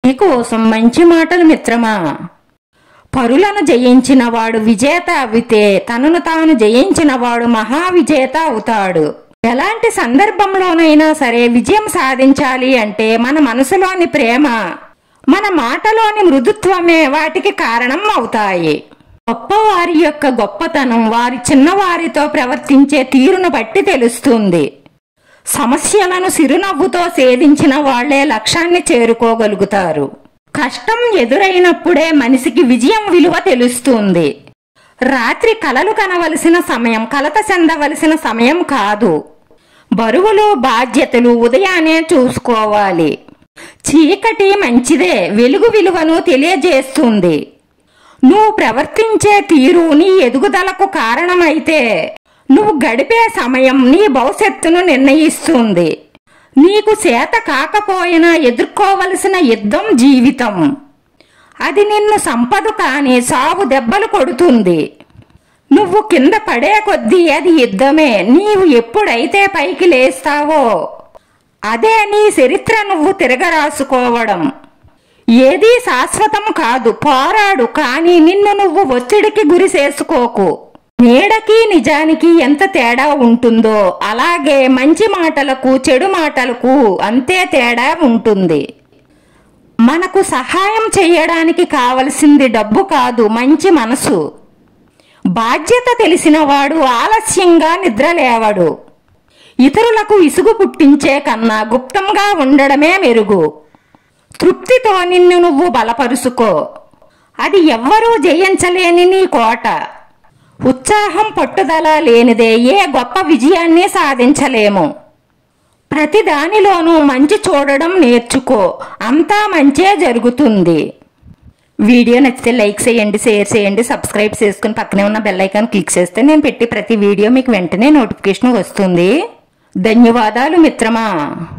కోసం మంచి మాటలు మిత్రమా పరులను జయించిన వాడు విజేత అవితే తనను తాను జయించిన వాడు మహా విజేత అవుతాడు ఎలాంటి సందర్భంలోనైనా సరే విజయం సాధించాలి అంటే మన మనసులోని ప్రేమ మన మాటలోని మృదుత్వమే వాటికి కారణం అవుతాయి గొప్పవారి యొక్క గొప్పతనం వారి చిన్నవారితో ప్రవర్తించే తీరును బట్టి తెలుస్తుంది సమస్యలను సిరునవ్వుతో సేధించిన వాళ్లే లక్ష్యాన్ని చేరుకోగలుగుతారు కష్టం ఎదురైనప్పుడే మనిషికి విజయం విలువ తెలుస్తుంది రాత్రి కలలు కనవలసిన సమయం కలత చెందవలసిన సమయం కాదు బరువులు బాధ్యతలు ఉదయాన్నే చూసుకోవాలి చీకటి మంచిదే వెలుగు విలువను తెలియజేస్తుంది నువ్వు ప్రవర్తించే తీరు నీ ఎదుగుదలకు కారణమైతే నువ్వు గడిపే సమయం నీ భవిష్యత్తును నిర్ణయిస్తుంది నీకు చేత కాకపోయినా ఎదుర్కోవలసిన యుద్ధం జీవితం అది నిన్ను సంపదు కాని సావు దెబ్బలు కొడుతుంది నువ్వు కింద పడే కొద్దీ అది యుద్ధమే నీవు ఎప్పుడైతే పైకి లేస్తావో అదే నీ చరిత్ర నువ్వు తిరగరాసుకోవడం ఏదీ శాశ్వతం కాదు పోరాడు కానీ నిన్ను నువ్వు ఒత్తిడికి గురి చేసుకోకు నీడకి నిజానికి ఎంత తేడా ఉంటుందో అలాగే మంచి మాటలకు చెడు మాటలకు అంతే తేడా ఉంటుంది మనకు సహాయం చేయడానికి కావలసింది డబ్బు కాదు మంచి మనసు బాధ్యత తెలిసినవాడు ఆలస్యంగా నిద్రలేవడు ఇతరులకు ఇసుగు పుట్టించే కన్నా గుప్తంగా ఉండడమే మెరుగు తృప్తితో నిన్ను నువ్వు బలపరుచుకో అది ఎవ్వరూ జయించలేని నీ కోట ఉత్సాహం పట్టుదల లేనిదే ఏ గొప్ప విజయాన్ని సాధించలేము ప్రతి దానిలోనూ మంచి చూడడం నేర్చుకో అంతా మంచే జరుగుతుంది వీడియో నచ్చితే లైక్ చేయండి షేర్ చేయండి సబ్స్క్రైబ్ చేసుకుని పక్కనే ఉన్న బెల్ ఐకాన్ క్లిక్ చేస్తే నేను పెట్టి ప్రతి వీడియో మీకు వెంటనే నోటిఫికేషన్ వస్తుంది ధన్యవాదాలు మిత్రమా